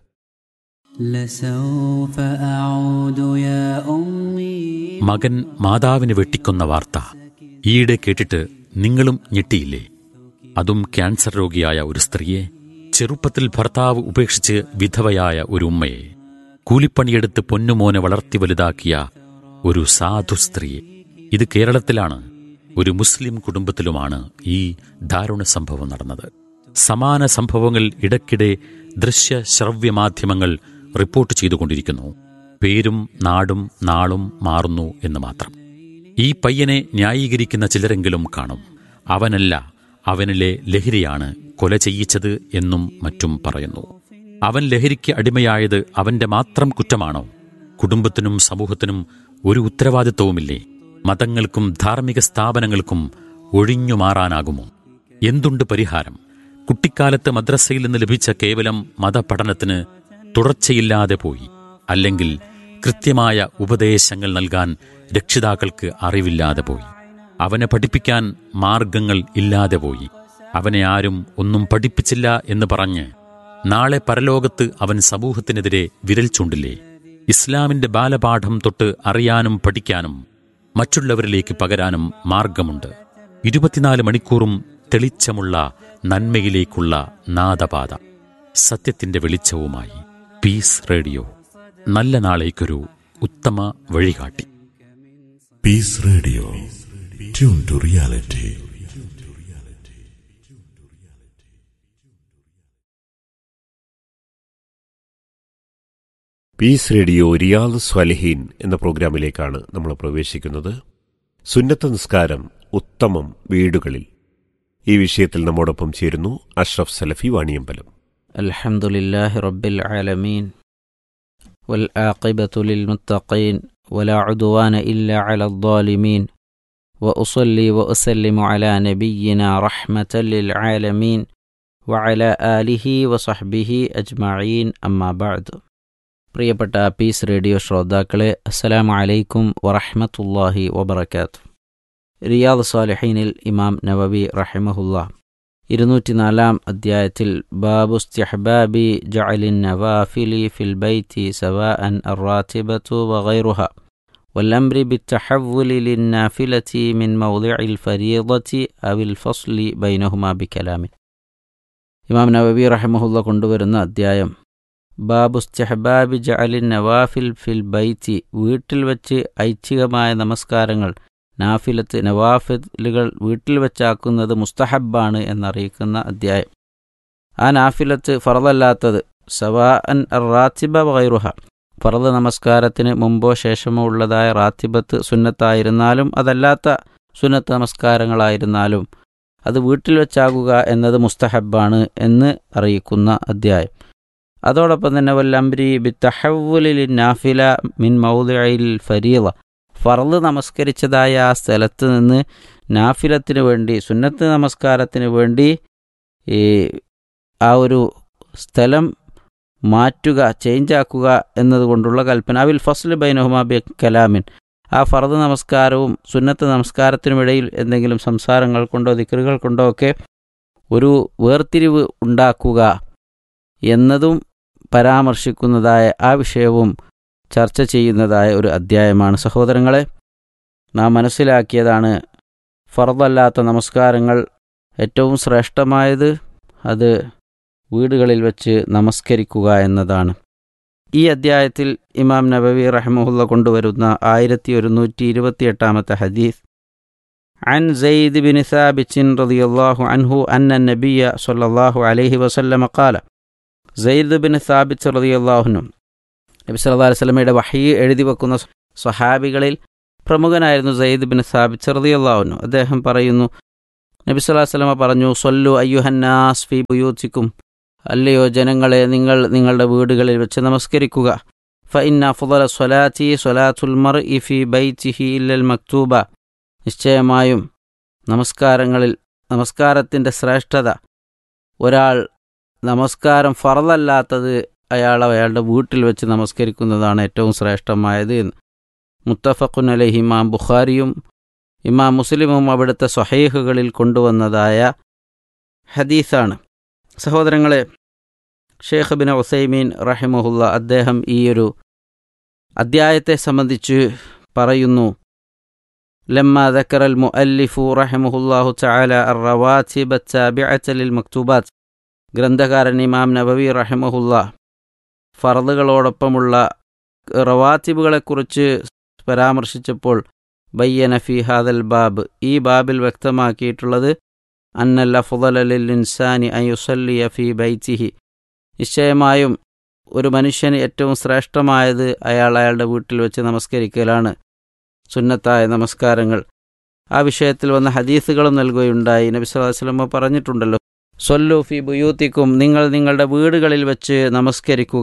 لسوف أعود يا أمي മകൻ മാതാവിനെ വെട്ടിക്കൊന്ന വാർത്ത ഈയിടെ കേട്ടിട്ട് നിങ്ങളും ഞെട്ടിയില്ലേ അതും ക്യാൻസർ രോഗിയായ ഒരു സ്ത്രീയെ ചെറുപ്പത്തിൽ ഭർത്താവ് ഉപേക്ഷിച്ച് വിധവയായ ഒരു ഉമ്മയെ കൂലിപ്പണിയെടുത്ത് പൊന്നുമോനെ വളർത്തി വലുതാക്കിയ ഒരു സാധു സ്ത്രീയെ ഇത് കേരളത്തിലാണ് ഒരു മുസ്ലിം കുടുംബത്തിലുമാണ് ഈ ദാരുണ സംഭവം നടന്നത് സമാന സംഭവങ്ങൾ ഇടയ്ക്കിടെ ദൃശ്യ ശ്രവ്യ മാധ്യമങ്ങൾ റിപ്പോർട്ട് ചെയ്തുകൊണ്ടിരിക്കുന്നു പേരും നാടും നാളും മാറുന്നു എന്ന് മാത്രം ഈ പയ്യനെ ന്യായീകരിക്കുന്ന ചിലരെങ്കിലും കാണും അവനല്ല അവനിലെ ലഹരിയാണ് കൊല ചെയ്യിച്ചത് എന്നും മറ്റും പറയുന്നു അവൻ ലഹരിക്ക് അടിമയായത് അവന്റെ മാത്രം കുറ്റമാണോ കുടുംബത്തിനും സമൂഹത്തിനും ഒരു ഉത്തരവാദിത്വവുമില്ലേ മതങ്ങൾക്കും ധാർമ്മിക സ്ഥാപനങ്ങൾക്കും ഒഴിഞ്ഞു മാറാനാകുമോ എന്തുണ്ട് പരിഹാരം കുട്ടിക്കാലത്ത് മദ്രസയിൽ നിന്ന് ലഭിച്ച കേവലം മതപഠനത്തിന് തുടർച്ചയില്ലാതെ പോയി അല്ലെങ്കിൽ കൃത്യമായ ഉപദേശങ്ങൾ നൽകാൻ രക്ഷിതാക്കൾക്ക് അറിവില്ലാതെ പോയി അവനെ പഠിപ്പിക്കാൻ മാർഗങ്ങൾ ഇല്ലാതെ പോയി അവനെ ആരും ഒന്നും പഠിപ്പിച്ചില്ല എന്ന് പറഞ്ഞ് നാളെ പരലോകത്ത് അവൻ സമൂഹത്തിനെതിരെ വിരൽ ചൂണ്ടില്ലേ ഇസ്ലാമിന്റെ ബാലപാഠം തൊട്ട് അറിയാനും പഠിക്കാനും മറ്റുള്ളവരിലേക്ക് പകരാനും മാർഗമുണ്ട് ഇരുപത്തിനാല് മണിക്കൂറും തെളിച്ചമുള്ള നന്മയിലേക്കുള്ള നാദപാത സത്യത്തിന്റെ വെളിച്ചവുമായി പീസ് റേഡിയോ നല്ല നാളേക്കൊരു ഉത്തമ വഴികാട്ടി Peace Radio. Tune to reality. Peace radio Riyad Salihin എന്ന പ്രോഗ്രാമിലേക്കാണ് നമ്മൾ പ്രവേശിക്കുന്നത് സുന്നത്ത നിസ്കാരം ഉത്തമം വീടുകളിൽ ഈ വിഷയത്തിൽ നമ്മോടൊപ്പം ചേരുന്നു അഷ്റഫ് സലഫി വാണിയമ്പലം الحمد لله رب العالمين والعاقبة للمتقين ولا عدوان إلا على الظالمين وأصلي وأسلم على نبينا رحمة للعالمين وعلى آله وصحبه أجمعين أما بعد പ്രിയപ്പെട്ട പീസ് റേഡിയോ ശ്രോതാക്കളെ അസ്സലാമു അലൈക്കും വറഹ്മത്തുള്ളാഹി വബറകാത്ത് റിയാദ് സാലിഹീനിൽ ഇമാം നവവി റഹിമഹുല്ലാ ഇരുന്നൂറ്റിനാലാം അധ്യായത്തിൽ ബാബു സ്തിഹ്ബാബി ജഅലിൻ നവാഫിലി ഫിൽ ബൈത്തി സവാഅൻ അറാത്തിബത്തു വഗൈറുഹ والأمر بالتحول للنافلة من موضع الفريضة أو الفصل بينهما بكلام ഇമാം നവബി റഹ്മഹുല്ല കൊണ്ടുവരുന്ന അധ്യായം ബാബു സ്തിഹ്ബാബി ജഅലിൻ നവാഫിൽ ഫിൽ ബൈത്തി വീട്ടിൽ വച്ച് ഐച്ഛികമായ നമസ്കാരങ്ങൾ നാഫിലത്ത് നവാഫിലുകൾ വീട്ടിൽ വെച്ചാക്കുന്നത് മുസ്തഹബാണ് എന്നറിയിക്കുന്ന അധ്യായം ആ നാഫിലത്ത് ഫറദല്ലാത്തത് സവാ അൻ റാത്തിബ വൈറുഹ ഫറദ് നമസ്കാരത്തിന് മുമ്പോ ശേഷമോ ഉള്ളതായ റാത്തിബത്ത് സുന്നത്തായിരുന്നാലും അതല്ലാത്ത സുന്നത്ത് നമസ്കാരങ്ങളായിരുന്നാലും അത് വീട്ടിൽ വെച്ചാകുക എന്നത് മുസ്തഹബാണ് എന്ന് അറിയിക്കുന്ന അധ്യായം അതോടൊപ്പം തന്നെ വല്ലംബ്രി ബി തഹവുലിൽ നാഫില മിൻ മൗദിൽ ഫരീള ഫർദ് നമസ്കരിച്ചതായ ആ സ്ഥലത്ത് നിന്ന് നാഫിലത്തിന് വേണ്ടി സുന്നത്ത് നമസ്കാരത്തിന് വേണ്ടി ഈ ആ ഒരു സ്ഥലം മാറ്റുക ചേഞ്ചാക്കുക എന്നതുകൊണ്ടുള്ള കൽപ്പന അവിൽ ഫസ്ൽ ബൈനഹുമാ ബി കലാമിൻ ആ ഫർദ് നമസ്കാരവും സുന്നത്ത് നമസ്കാരത്തിനുമിടയിൽ എന്തെങ്കിലും സംസാരങ്ങൾ കൊണ്ടോ ദിക്കറുകൾ കൊണ്ടോ ഒക്കെ ഒരു വേർതിരിവ് ഉണ്ടാക്കുക എന്നതും പരാമർശിക്കുന്നതായ ആ വിഷയവും ചർച്ച ചെയ്യുന്നതായ ഒരു അധ്യായമാണ് സഹോദരങ്ങളെ നാം മനസ്സിലാക്കിയതാണ് ഫർദല്ലാത്ത നമസ്കാരങ്ങൾ ഏറ്റവും ശ്രേഷ്ഠമായത് അത് വീടുകളിൽ വെച്ച് നമസ്കരിക്കുക എന്നതാണ് ഈ അദ്ധ്യായത്തിൽ ഇമാം നബവി റഹ്മുല്ല കൊണ്ടുവരുന്ന ആയിരത്തി ഒരുന്നൂറ്റി ഇരുപത്തിയെട്ടാമത്തെ ഹദീസ് عن زيد بن ثابت رضي الله عنه أن النبي صلى الله عليه وسلم قال زيد بن ثابت رضي الله عنه നബി സല്ലല്ലാഹു അലൈഹി വസല്ലമയുടെ വഹി എഴുതി വെക്കുന്ന സ്വഹാബികളിൽ പ്രമുഖനായിരുന്നു സയ്യിദ് ബിൻ സാബിത് ചെറുതിയല്ലാവുന്നു അദ്ദേഹം പറയുന്നു നബി സല്ലല്ലാഹു അലൈഹി വസല്ലമ പറഞ്ഞു സൊല്ലു അയ്യുഹന്നാസ് ഫി ബുയൂത്തിക്കും അല്ലയോ ജനങ്ങളെ നിങ്ങൾ നിങ്ങളുടെ വീടുകളിൽ വെച്ച് നമസ്കരിക്കുക ഫ ഇന്ന ഫുദല സ്വലാത്തി സ്വലാത്തുൽ മർ ഇഫി ബൈറ്റിഹി ഇല്ലൽ മക്തൂബ നിശ്ചയമായും നമസ്കാരങ്ങളിൽ നമസ്കാരത്തിൻ്റെ ശ്രേഷ്ഠത ഒരാൾ നമസ്കാരം ഫറലല്ലാത്തത് അയാൾ അയാളുടെ വീട്ടിൽ വെച്ച് നമസ്കരിക്കുന്നതാണ് ഏറ്റവും ശ്രേഷ്ഠമായത് എന്ന് മുത്തഫഖുൻ അലഹി ഇമാം ബുഖാരിയും ഇമാം മുസ്ലിമും അവിടുത്തെ സ്വഹൈഹുകളിൽ കൊണ്ടുവന്നതായ ഹദീസാണ് സഹോദരങ്ങളെ ഷേഖ് ബിൻ ഉസൈമീൻ റഹിമഹുല്ല അദ്ദേഹം ഈ ഒരു അദ്ധ്യായത്തെ സംബന്ധിച്ച് പറയുന്നു لما ذكر المؤلف رحمه الله تعالى الرواتب التابعة للمكتوبات ഗ്രന്ഥകാരൻ ഇമാം നബവി റഹിമഹുല്ല ഫറദുകളോടൊപ്പമുള്ള റവാത്തിബുകളെക്കുറിച്ച് പരാമർശിച്ചപ്പോൾ ബയ്യന ഫി ഹാദൽ ബാബ് ഈ ബാബിൽ വ്യക്തമാക്കിയിട്ടുള്ളത് അന്നൽ അഫുദൽ അലിൽ ഇൻസാനി അയുസല്ലിയ ഫി ബൈത്തിഹി നിശ്ചയമായും ഒരു മനുഷ്യന് ഏറ്റവും ശ്രേഷ്ഠമായത് അയാൾ അയാളുടെ വീട്ടിൽ വെച്ച് നമസ്കരിക്കലാണ് സുന്നത്തായ നമസ്കാരങ്ങൾ ആ വിഷയത്തിൽ വന്ന ഹദീസുകളും നൽകുകയുണ്ടായി നബി സല്ലല്ലാഹു അലൈഹി വസല്ലം പറഞ്ഞിട്ടുണ്ടല്ലോ സൊല്ലു ഫി ബുയൂത്തിക്കും നിങ്ങൾ നിങ്ങളുടെ വീടുകളിൽ വെച്ച് നമസ്കരിക്കുക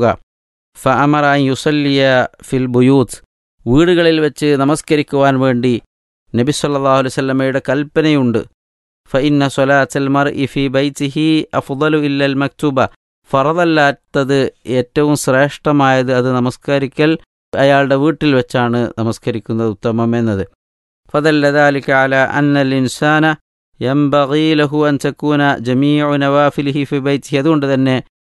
ഫ അമറ യുസല്ലിയ ഫിൽ ബുയൂത്ത് വീടുകളിൽ വെച്ച് നമസ്കരിക്കുവാൻ വേണ്ടി നബി സല്ലല്ലാഹു അലൈഹി വസല്ലമയുടെ കൽപ്പനയുണ്ട് ഫ ഇന്ന സ്വലാത്തൽ മർ ഇഫി ബൈത്തിഹി അഫുദലു ഇല്ലൽ മക്തൂബ ഫറദല്ലാത്തത് ഏറ്റവും ശ്രേഷ്ഠമായത് അത് നമസ്കരിക്കൽ അയാളുടെ വീട്ടിൽ വെച്ചാണ് നമസ്കരിക്കുന്നത് ഉത്തമം എന്നത് ഫതല്ലദാലിക അല അന്നൽ ഇൻസാന യംബഗീ ലഹു അൻ തക്കൂന ജമീഉ നവാഫിലിഹി ഫി ബൈത്തിഹി അതുകൊണ്ട് തന്നെ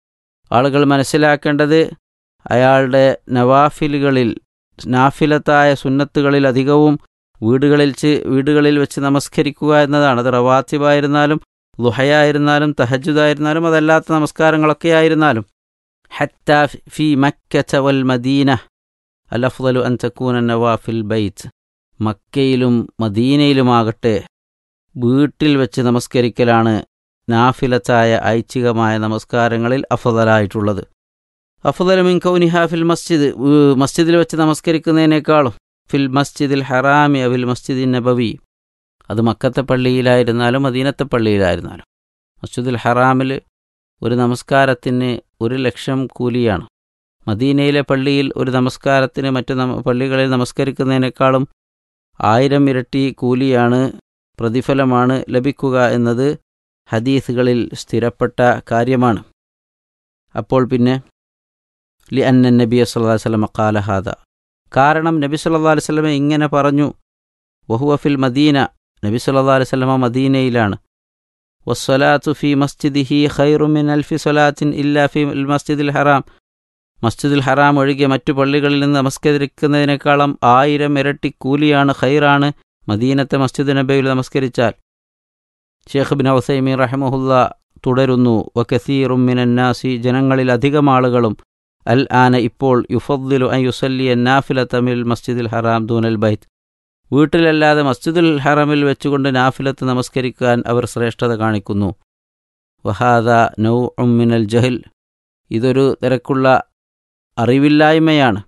ആളുകൾ മനസ്സിലാക്കേണ്ടത് അയാളുടെ നവാഫിലുകളിൽ നാഫിലത്തായ സുന്നത്തുകളിൽ അധികവും വീടുകളിൽ വീടുകളിൽ വെച്ച് നമസ്കരിക്കുക എന്നതാണ് അത് റവാത്തിബായിരുന്നാലും ലുഹയായിരുന്നാലും തഹജുദായിരുന്നാലും അതല്ലാത്ത നമസ്കാരങ്ങളൊക്കെ ആയിരുന്നാലും ഹത്ത ഫി മക്കച്ച വൽ മദീന അലഫ്ദലു അൻ തക്കൂന നവാഫിൽ ബൈത്ത് മക്കയിലും മദീനയിലുമാകട്ടെ വീട്ടിൽ വെച്ച് നമസ്കരിക്കലാണ് നാഫിലത്തായ ഐച്ഛികമായ നമസ്കാരങ്ങളിൽ അഫദലായിട്ടുള്ളത് അഫദൽ മിൻ കൗനിഹ ഫിൽ മസ്ജിദ് മസ്ജിദിൽ വെച്ച് നമസ്കരിക്കുന്നതിനേക്കാളും ഫിൽ മസ്ജിദിൽ ഹറാമി അവിൽ മസ്ജിദിൻ നബവി അത് മക്കത്തെ പള്ളിയിലായിരുന്നാലും മദീനത്തെ പള്ളിയിലായിരുന്നാലും മസ്ജിദുൽ ഹറാമിൽ ഒരു നമസ്കാരത്തിന് ഒരു ലക്ഷം കൂലിയാണ് മദീനയിലെ പള്ളിയിൽ ഒരു നമസ്കാരത്തിന് മറ്റു പള്ളികളിൽ നമസ്കരിക്കുന്നതിനേക്കാളും ആയിരം ഇരട്ടി കൂലിയാണ് പ്രതിഫലമാണ് ലഭിക്കുക എന്നത് ഹദീസുകളിൽ സ്ഥിരപ്പെട്ട കാര്യമാണ് അപ്പോൾ പിന്നെ ലി അന്ന നബി സല്ലാ വല്ലം കാലഹാദ കാരണം നബി സല്ലാ അലൈഹി സ്വലമ ഇങ്ങനെ പറഞ്ഞു വഹുവഫിൽ മദീന നബി സല്ലാ അലൈഹി സ്വലമ മദീനയിലാണ് വസ്വലാത്തു ഫി മസ്ജിദിഹി ഖൈറുമിൻ അൽഫി സ്വലാത്തിൻ ഇല്ലാ ഫി മസ്ജിദിൽ ഹറാം മസ്ജിദുൽ ഹറാം ഒഴികെ മറ്റു പള്ളികളിൽ നിന്ന് നമസ്കരിക്കുന്നതിനേക്കാളും ആയിരം ഇരട്ടി കൂലിയാണ് ഖൈറാണ് മദീനത്തെ മസ്ജിദ് നബയിൽ നമസ്കരിച്ചാൽ ഷേഖ് ബിൻ ഔസൈമി റഹമുല്ല തുടരുന്നു വക്കസീറും മിനന്നാസി ജനങ്ങളിൽ അധികം ആളുകളും അൽ ആന ഇപ്പോൾ യുഫദ്ദിലു അൻ യുസല്ലിയ നാഫില തമിൽ മസ്ജിദുൽ ഹറാം ദൂനൽ ബൈത്ത് വീട്ടിലല്ലാതെ മസ്ജിദുൽ ഹറമിൽ വെച്ചുകൊണ്ട് നാഫിലത്ത് നമസ്കരിക്കാൻ അവർ ശ്രേഷ്ഠത കാണിക്കുന്നു വഹാദ നൗ ഉമ്മിനൽ ജഹിൽ ഇതൊരു തിരക്കുള്ള അറിവില്ലായ്മയാണ്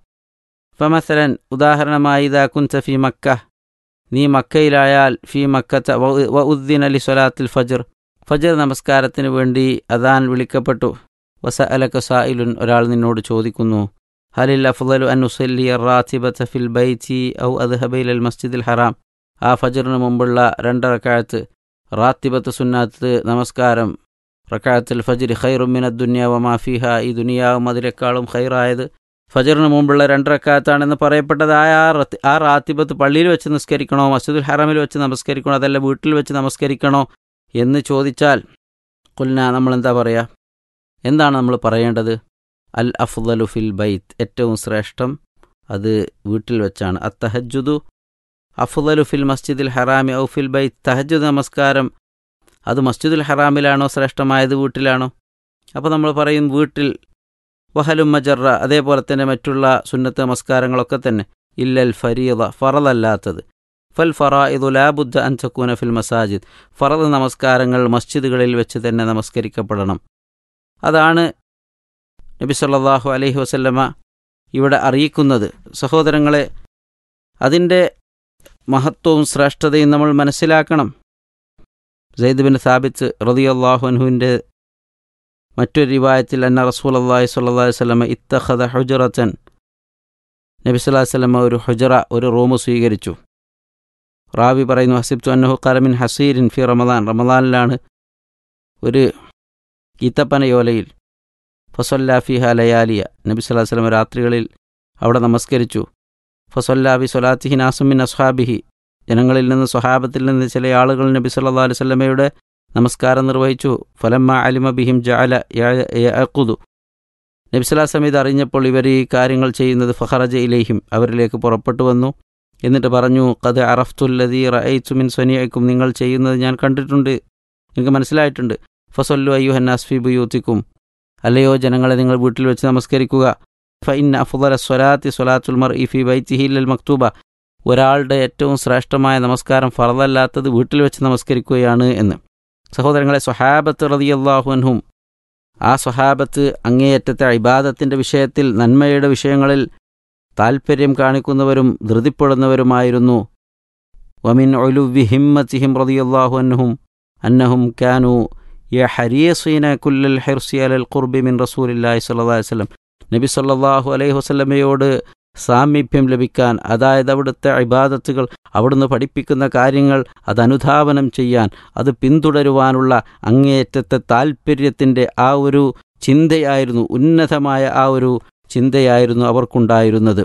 ഫമസലൻ ഉദാഹരണമായി ഇതാ കുൻത ഫി മക്ക നീ മക്കയിലായാൽ ഫി മക്കത്ത വ ഉദ്ദിൻ അലി സ്വലാത്തിൽ ഫജർ ഫജർ നമസ്കാരത്തിന് വേണ്ടി അദാൻ വിളിക്കപ്പെട്ടു വസ അലക സായിലുൻ ഒരാൾ നിന്നോട് ചോദിക്കുന്നു ഹലിൽ അഫ്ദലു അൻ ഉസല്ലി റാത്തിബത്ത ഫിൽ ബൈത്തി ഔ അദ്ഹബൈൽ അൽ മസ്ജിദിൽ ഹറാം ആ ഫജറിന് മുമ്പുള്ള രണ്ട് റക്കായത്ത് റാത്തിബത്ത് സുന്നാത്ത് നമസ്കാരം റക്കായത്തുൽ ഫജിർ ഖൈറുമിന ദുന്യ വമാഫിഹ ഈ ദുനിയാവും അതിനേക്കാളും ഖൈറായത് ഫജറിന് മുമ്പുള്ള രണ്ട് റക്കാത്താണെന്ന് പറയപ്പെട്ടതായ ആ റത്തി ആ റാത്തിബത്ത് പള്ളിയിൽ വെച്ച് നിസ്കരിക്കണോ മസ്ജിദുൽ ഹറമിൽ വെച്ച് നമസ്കരിക്കണോ അതല്ല വീട്ടിൽ വെച്ച് നമസ്കരിക്കണോ എന്ന് ചോദിച്ചാൽ കുൽന നമ്മൾ എന്താ പറയുക എന്താണ് നമ്മൾ പറയേണ്ടത് അൽ അഫ്ദലു ഫിൽ ബൈത്ത് ഏറ്റവും ശ്രേഷ്ഠം അത് വീട്ടിൽ വെച്ചാണ് അത്തഹജുദു അഫ്ദലു ഫിൽ മസ്ജിദിൽ ഹറാമി ഔ ഫിൽ ബൈത്ത് തഹജുദ് നമസ്കാരം അത് മസ്ജിദുൽ ഹറാമിലാണോ ശ്രേഷ്ഠമായത് വീട്ടിലാണോ അപ്പോൾ നമ്മൾ പറയും വീട്ടിൽ വഹലും മജറ അതേപോലെ തന്നെ മറ്റുള്ള സുന്നത്ത് നമസ്കാരങ്ങളൊക്കെ തന്നെ ഇല്ലൽ ഫരീദ ഫറദല്ലാത്തത് ഫൽ ഫറായിദു ലാബുദ്ദ അൻ തക്കൂന ഫിൽ മസാജിദ് ഫറദ് നമസ്കാരങ്ങൾ മസ്ജിദുകളിൽ വെച്ച് തന്നെ നമസ്കരിക്കപ്പെടണം അതാണ് നബി സല്ലല്ലാഹു അലൈഹി വസല്ലമ ഇവിടെ അറിയിക്കുന്നത് സഹോദരങ്ങളെ അതിൻ്റെ മഹത്വവും ശ്രേഷ്ഠതയും നമ്മൾ മനസ്സിലാക്കണം സെയ്ദ് ബിൻ സാബിത്ത് റതിയല്ലാഹുൻഹുവിൻ്റെ മറ്റൊരു റിവായത്തിൽ അന്ന റസൂൽ അള്ളാഹി സ്വല്ലി വല്ലമ ഇത്തഖദ ഹുജറത്തൻ നബി സ്വല്ലല്ലാഹി വല്ലമ ഒരു ഹുജറ ഒരു റൂം സ്വീകരിച്ചു റാവി പറയുന്നു ഹസിബ്തു അന്നഹു കലമിൻ ഹസീരിൻ ഫി റമദാൻ റമദാനിലാണ് ഒരു ഈത്തപ്പനയോലയിൽ ഫസൊല്ലാ ഫിഹ ലയാലിയ നബി സ്വല്ലല്ലാഹി വല്ലമ രാത്രികളിൽ അവിടെ നമസ്കരിച്ചു ഫസൊല്ലാ ബി സൊലാത്തിഹി നാസുമിൻ അസ്ഹാബിഹി ജനങ്ങളിൽ നിന്ന് സ്വഹാബത്തിൽ നിന്ന് ചില ആളുകൾ നബി സല്ലല്ലാഹു അലൈഹി വസല്ലമയുടെ നമസ്കാരം നിർവഹിച്ചു ഫലമ്മ അലിമ ബിഹിം ജഅല യഅഖുദു നബി സല്ലല്ലാഹു അലൈഹി വസല്ലം ഇത് അറിഞ്ഞപ്പോൾ ഇവർ ഈ കാര്യങ്ങൾ ചെയ്യുന്നത് ഫഖറജ ഇലൈഹിം അവരിലേക്ക് പുറപ്പെട്ടു വന്നു എന്നിട്ട് പറഞ്ഞു ഖദ് അറഫ്തുല്ലദീ റഅയ്തു മിൻ സനിയക്കും നിങ്ങൾ ചെയ്യുന്നത് ഞാൻ കണ്ടിട്ടുണ്ട് എനിക്ക് മനസ്സിലായിട്ടുണ്ട് ഫസൊല്ലു അയ്യുഹന്നാസ് ഫി ബുയൂത്തിക്കും അല്ലയോ ജനങ്ങളെ നിങ്ങൾ വീട്ടിൽ വെച്ച് നമസ്കരിക്കുക ഫഇൻ അഫ്ദല സ്വലാത്തി സ്വലാത്തുൽ മർ ഇ ഫി ബൈത്തിഹി ലൽ മക്തൂബ ഒരാളുടെ ഏറ്റവും ശ്രേഷ്ഠമായ നമസ്കാരം ഫറദല്ലാത്തത് വീട്ടിൽ വെച്ച് നമസ്കരിക്കുകയാണ് എന്ന് സഹോദരങ്ങളെ സ്വഹാബത്ത് റതിയല്ലാഹുൻഹും ആ സ്വഹാബത്ത് അങ്ങേയറ്റത്തെ ഇബാദത്തിൻ്റെ വിഷയത്തിൽ നന്മയുടെ വിഷയങ്ങളിൽ താൽപ്പര്യം കാണിക്കുന്നവരും ധൃതിപ്പെടുന്നവരുമായിരുന്നു വമിൻ ഒലുവി ഹിമ്മത്തിഹിം റതിയല്ലാഹു അന്നഹും അന്നഹും കാനു യ ഹരിയസീന കുല്ലൽ ഹെർസി അലൽ ഖുർബി മിൻ റസൂലില്ലാഹി സ്വല്ലല്ലാഹി അലൈഹി വസല്ലം നബി സല്ലല്ലാഹു അലൈഹി വസല്ലമയോട് സാമീപ്യം ലഭിക്കാൻ അതായത് അവിടുത്തെ ഇബാദത്തുകൾ അവിടുന്ന് പഠിപ്പിക്കുന്ന കാര്യങ്ങൾ അത് അനുധാവനം ചെയ്യാൻ അത് പിന്തുടരുവാനുള്ള അങ്ങേയറ്റത്തെ താൽപ്പര്യത്തിൻ്റെ ആ ഒരു ചിന്തയായിരുന്നു ഉന്നതമായ ആ ഒരു ചിന്തയായിരുന്നു അവർക്കുണ്ടായിരുന്നത്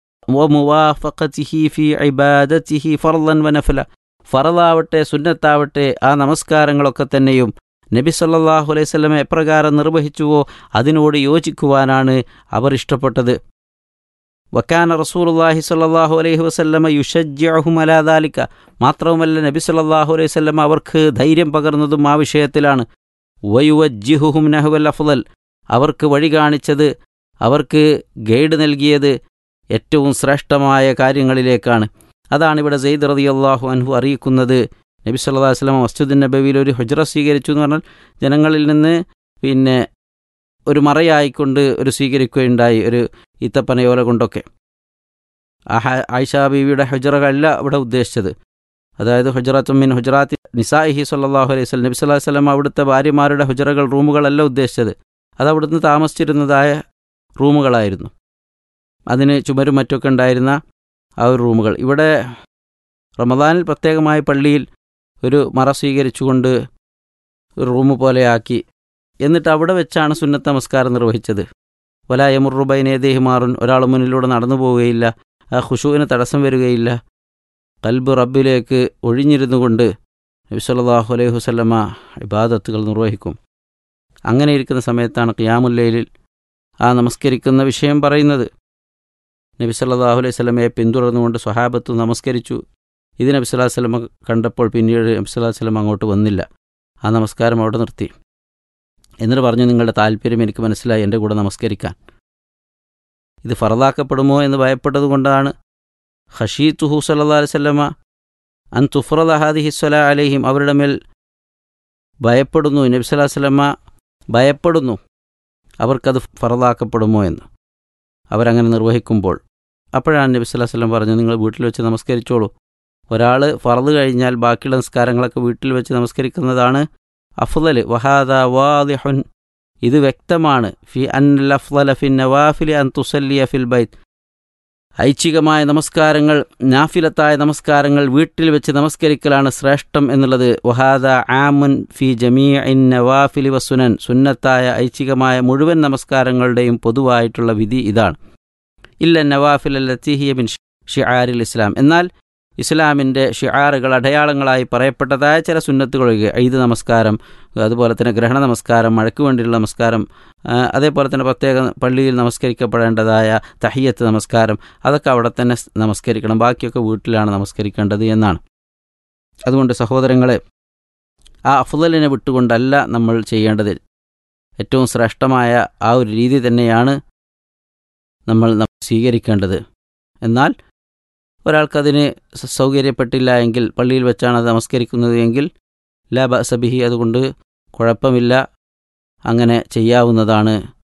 ഫി ഇബാദത്തിഹി ഫർലൻ വനഫല ഫറലാവട്ടെ സുന്നത്താവട്ടെ ആ നമസ്കാരങ്ങളൊക്കെ തന്നെയും നബി സല്ലല്ലാഹു അലൈഹി സ്വലമെ എപ്രകാരം നിർവഹിച്ചുവോ അതിനോട് യോജിക്കുവാനാണ് അവർ ഇഷ്ടപ്പെട്ടത് വക്കാന റസൂലുള്ളാഹി സ്വല്ലല്ലാഹു അലൈഹി വസല്ലമ യുഷജ്ജഅഹും അലാ ദാലിക മാത്രവുമല്ല നബി സല്ലല്ലാഹു അലൈഹി വസല്ലമ അവർക്ക് ധൈര്യം പകർന്നതും ആ വിഷയത്തിലാണ് വയുവജ്ജിഹുഹും നഹുവൽ അഫ്ളൽ അവർക്ക് വഴി കാണിച്ചത് അവർക്ക് ഗൈഡ് നൽകിയത് ഏറ്റവും ശ്രേഷ്ഠമായ കാര്യങ്ങളിലേക്കാണ് അതാണ് ഇവിടെ സെയ്ദ് റളിയല്ലാഹു അൻഹു അറിയിക്കുന്നത് നബി സല്ലല്ലാഹു അലൈഹി വസല്ലം മസ്ജിദുൻ നബവിയിൽ ഒരു ഹുജ്റ സ്വീകരിച്ചു എന്ന് പറഞ്ഞാൽ ജനങ്ങളിൽ നിന്ന് പിന്നെ ഒരു മറയായിക്കൊണ്ട് ഒരു സ്വീകരിക്കുകയുണ്ടായി ഒരു ഈത്തപ്പനയോല കൊണ്ടൊക്കെ ആയിഷ ബീവിയുടെ ഹുജറകളല്ല ഇവിടെ ഉദ്ദേശിച്ചത് അതായത് ഹുജറത്തുമിൻ ഹുജറാത്തി നിസാഹി സല്ലാഹു അലൈഹി സ്വലം നബി സല്ലാഹു വല്ലം അവിടുത്തെ ഭാര്യമാരുടെ ഹുജറകൾ റൂമുകളല്ല ഉദ്ദേശിച്ചത് അത് അവിടുന്ന് താമസിച്ചിരുന്നതായ റൂമുകളായിരുന്നു അതിന് ചുമരും മറ്റൊക്കെ ഉണ്ടായിരുന്ന ആ ഒരു റൂമുകൾ ഇവിടെ റമദാനിൽ പ്രത്യേകമായി പള്ളിയിൽ ഒരു മറ സ്വീകരിച്ചുകൊണ്ട് ഒരു റൂം പോലെയാക്കി എന്നിട്ട് അവിടെ വെച്ചാണ് സുന്നത്ത് നമസ്കാരം നിർവഹിച്ചത് വലായമുറുബൈനേദേഹിമാറുൻ ഒരാൾ മുന്നിലൂടെ നടന്നു പോവുകയില്ല ആ ഖുഷുവിന് തടസ്സം വരികയില്ല കൽബ് റബ്ബിലേക്ക് ഒഴിഞ്ഞിരുന്നു കൊണ്ട് നബിസ്വല്ലാഹു അലൈഹി വസല്ലമ ഇബാദത്തുകൾ നിർവഹിക്കും അങ്ങനെ ഇരിക്കുന്ന സമയത്താണ് ഖിയാമുല്ലയിലിൽ ആ നമസ്കരിക്കുന്ന വിഷയം പറയുന്നത് നബി സല്ലല്ലാഹു അലൈഹി സ്വലമയെ പിന്തുടർന്നുകൊണ്ട് സ്വഹാബത്ത് നമസ്കരിച്ചു ഇത് നബി സല്ലല്ലാഹു അലൈഹി വസല്ലമ കണ്ടപ്പോൾ പിന്നീട് നബി സല്ലല്ലാഹു അലൈഹി വസല്ലം അങ്ങോട്ട് വന്നില്ല ആ നമസ്കാരം അവിടെ നിർത്തി എന്നിട്ട് പറഞ്ഞു നിങ്ങളുടെ താല്പര്യം എനിക്ക് മനസ്സിലായി എൻ്റെ കൂടെ നമസ്കരിക്കാൻ ഇത് ഫറദാക്കപ്പെടുമോ എന്ന് ഭയപ്പെട്ടത് കൊണ്ടാണ് ഹഷീത്തുഹു സല്ലാ അലൈവല്ലമ അൻ തുഫറദ ഹാദിഹി സ്വല അലൈഹിം അവരുടെ മേൽ ഭയപ്പെടുന്നു നബി സല്ലാ വല്ലമ ഭയപ്പെടുന്നു അവർക്കത് ഫറദാക്കപ്പെടുമോ എന്ന് അവരങ്ങനെ നിർവഹിക്കുമ്പോൾ അപ്പോഴാണ് നബി സല്ലാ വല്ലം പറഞ്ഞു നിങ്ങൾ വീട്ടിൽ വെച്ച് നമസ്കരിച്ചോളൂ ഒരാൾ ഫറദ് കഴിഞ്ഞാൽ ബാക്കിയുള്ള നമസ്കാരങ്ങളൊക്കെ വീട്ടിൽ വെച്ച് നമസ്കരിക്കുന്നതാണ് അഫ്ദൽ വഹാദ വാദിഹുൻ ഇത് വ്യക്തമാണ് ഫി അൻ അഫ്ദല ഫി നവാഫിലി അൻ തുസല്ലിയ ഫിൽ ബൈത്ത് ഐച്ഛികമായ നമസ്കാരങ്ങൾ നാഫിലത്തായ നമസ്കാരങ്ങൾ വീട്ടിൽ വെച്ച് നമസ്കരിക്കലാണ് ശ്രേഷ്ഠം എന്നുള്ളത് വഹാദ ആമുൻ ഫി ജമീ ഇൻ നവാഫിലി വസുനൻ സുന്നത്തായ ഐച്ഛികമായ മുഴുവൻ നമസ്കാരങ്ങളുടെയും പൊതുവായിട്ടുള്ള വിധി ഇതാണ് ഇല്ല നവാഫിൽ ലത്തിഹിയ ബിൻ ഷിആരിൽ ഇസ്ലാം എന്നാൽ ഇസ്ലാമിൻ്റെ ഷിആറുകൾ അടയാളങ്ങളായി പറയപ്പെട്ടതായ ചില സുന്നത്തുകളൊഴികെ ഈദ് നമസ്കാരം അതുപോലെ തന്നെ ഗ്രഹണ നമസ്കാരം മഴയ്ക്ക് വേണ്ടിയുള്ള നമസ്കാരം അതേപോലെ തന്നെ പ്രത്യേക പള്ളിയിൽ നമസ്കരിക്കപ്പെടേണ്ടതായ തഹിയത്ത് നമസ്കാരം അതൊക്കെ അവിടെ തന്നെ നമസ്കരിക്കണം ബാക്കിയൊക്കെ വീട്ടിലാണ് നമസ്കരിക്കേണ്ടത് എന്നാണ് അതുകൊണ്ട് സഹോദരങ്ങളെ ആ അഫുദലിനെ വിട്ടുകൊണ്ടല്ല നമ്മൾ ചെയ്യേണ്ടത് ഏറ്റവും ശ്രേഷ്ഠമായ ആ ഒരു രീതി തന്നെയാണ് നമ്മൾ സ്വീകരിക്കേണ്ടത് എന്നാൽ ഒരാൾക്കതിന് സൗകര്യപ്പെട്ടില്ല എങ്കിൽ പള്ളിയിൽ വെച്ചാണ് അത് നമസ്കരിക്കുന്നത് എങ്കിൽ ലാ ബസബിഹി അതുകൊണ്ട് കുഴപ്പമില്ല അങ്ങനെ ചെയ്യാവുന്നതാണ്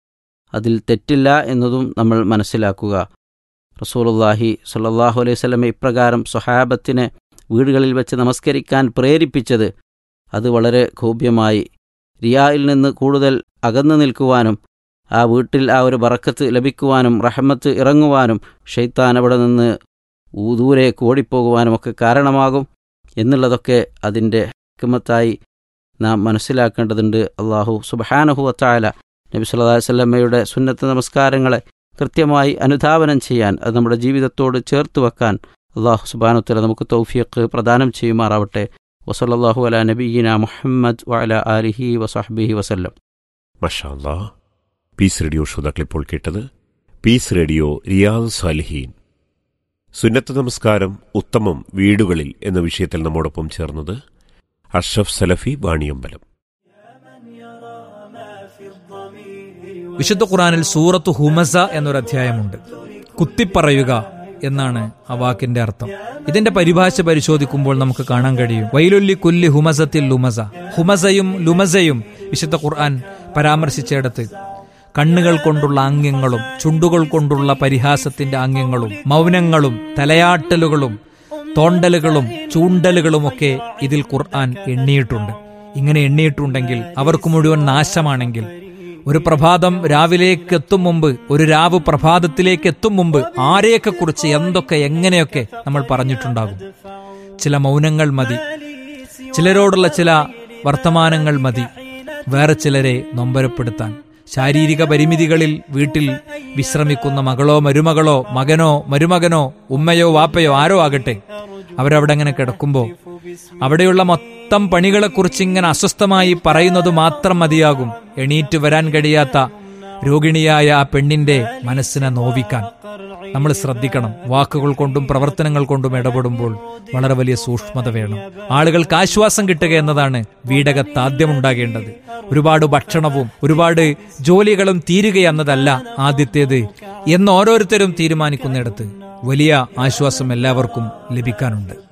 അതിൽ തെറ്റില്ല എന്നതും നമ്മൾ മനസ്സിലാക്കുക റസൂലുള്ളാഹി സ്വല്ലല്ലാഹു അലൈഹി വസല്ലം ഇപ്രകാരം സ്വഹാബത്തിനെ വീടുകളിൽ വെച്ച് നമസ്കരിക്കാൻ പ്രേരിപ്പിച്ചത് അത് വളരെ ഖൂബ്യമായി റിയായിൽ നിന്ന് കൂടുതൽ അകന്നു നിൽക്കുവാനും ആ വീട്ടിൽ ആ ഒരു ബറക്കത്ത് ലഭിക്കുവാനും റഹമത്ത് ഇറങ്ങുവാനും ഷെയ്ത്താൻ അവിടെ നിന്ന് ഊ- ദൂരേക്ക് ഓടിപ്പോകുവാനും ഒക്കെ കാരണമാകും എന്നുള്ളതൊക്കെ അതിൻ്റെ ഹിക്മത്തായി നാം മനസ്സിലാക്കേണ്ടതുണ്ട് അള്ളാഹു സുബഹാനഹു വത്തായാല നബി സല്ലല്ലാഹു അലൈഹി വസല്ലമയുടെ സുന്നത്ത് നമസ്കാരങ്ങളെ കൃത്യമായി അനുധാവനം ചെയ്യാൻ അത് നമ്മുടെ ജീവിതത്തോട് ചേർത്ത് വെക്കാൻ അള്ളാഹു സുബാനുത്തല നമുക്ക് തൗഫീഖ് പ്രദാനം ചെയ്യുമാറാവട്ടെ വസല്ലല്ലാഹു അല നബീന മുഹമ്മദ് വഅല ആലിഹി വസഹ്ബിഹി വസല്ലം മഷാല്ലാ പീസ് റേഡിയോ ശ്രോതാക്കളിപ്പോൾ കേട്ടത് പീസ് റേഡിയോ റിയാദ് സാലിഹീൻ സുന്നത്ത് നമസ്കാരം ഉത്തമം വീടുകളിൽ എന്ന വിഷയത്തിൽ നമ്മോടൊപ്പം ചേർന്നത് അഷ്റഫ് സലഫി വാണിയമ്പലം വിശുദ്ധ ഖുറാനിൽ സൂറത്ത് ഹുമസ എന്നൊരു അധ്യായമുണ്ട് കുത്തിപ്പറയുക എന്നാണ് ആ വാക്കിന്റെ അർത്ഥം ഇതിന്റെ പരിഭാഷ പരിശോധിക്കുമ്പോൾ നമുക്ക് കാണാൻ കഴിയും വൈലുല്ലി കുല്ലി ഹുമസത്തിൽ ലുമസ ഹുമസയും ലുമസയും വിശുദ്ധ ഖുർആൻ പരാമർശിച്ചിടത്ത് കണ്ണുകൾ കൊണ്ടുള്ള ആംഗ്യങ്ങളും ചുണ്ടുകൾ കൊണ്ടുള്ള പരിഹാസത്തിന്റെ ആംഗ്യങ്ങളും മൗനങ്ങളും തലയാട്ടലുകളും തോണ്ടലുകളും ചൂണ്ടലുകളുമൊക്കെ ഇതിൽ ഖുർആൻ എണ്ണിയിട്ടുണ്ട് ഇങ്ങനെ എണ്ണിയിട്ടുണ്ടെങ്കിൽ അവർക്ക് മുഴുവൻ നാശമാണെങ്കിൽ ഒരു പ്രഭാതം രാവിലേക്ക് എത്തും മുമ്പ് ഒരു രാവ് പ്രഭാതത്തിലേക്ക് എത്തും മുമ്പ് ആരെയൊക്കെ കുറിച്ച് എന്തൊക്കെ എങ്ങനെയൊക്കെ നമ്മൾ പറഞ്ഞിട്ടുണ്ടാകും ചില മൗനങ്ങൾ മതി ചിലരോടുള്ള ചില വർത്തമാനങ്ങൾ മതി വേറെ ചിലരെ നൊമ്പരപ്പെടുത്താൻ ശാരീരിക പരിമിതികളിൽ വീട്ടിൽ വിശ്രമിക്കുന്ന മകളോ മരുമകളോ മകനോ മരുമകനോ ഉമ്മയോ വാപ്പയോ ആരോ ആകട്ടെ അവരവിടെ അങ്ങനെ കിടക്കുമ്പോൾ അവിടെയുള്ള മൊത്തം പണികളെക്കുറിച്ച് ഇങ്ങനെ അസ്വസ്ഥമായി പറയുന്നത് മാത്രം മതിയാകും എണീറ്റ് വരാൻ കഴിയാത്ത രോഗിണിയായ ആ പെണ്ണിന്റെ മനസ്സിനെ നോവിക്കാൻ നമ്മൾ ശ്രദ്ധിക്കണം വാക്കുകൾ കൊണ്ടും പ്രവർത്തനങ്ങൾ കൊണ്ടും ഇടപെടുമ്പോൾ വളരെ വലിയ സൂക്ഷ്മത വേണം ആളുകൾക്ക് ആശ്വാസം കിട്ടുക എന്നതാണ് വീടകത്ത് ആദ്യം ഉണ്ടാകേണ്ടത് ഒരുപാട് ഭക്ഷണവും ഒരുപാട് ജോലികളും തീരുക എന്നതല്ല ആദ്യത്തേത് എന്ന് ഓരോരുത്തരും തീരുമാനിക്കുന്നിടത്ത് വലിയ ആശ്വാസം എല്ലാവർക്കും ലഭിക്കാനുണ്ട്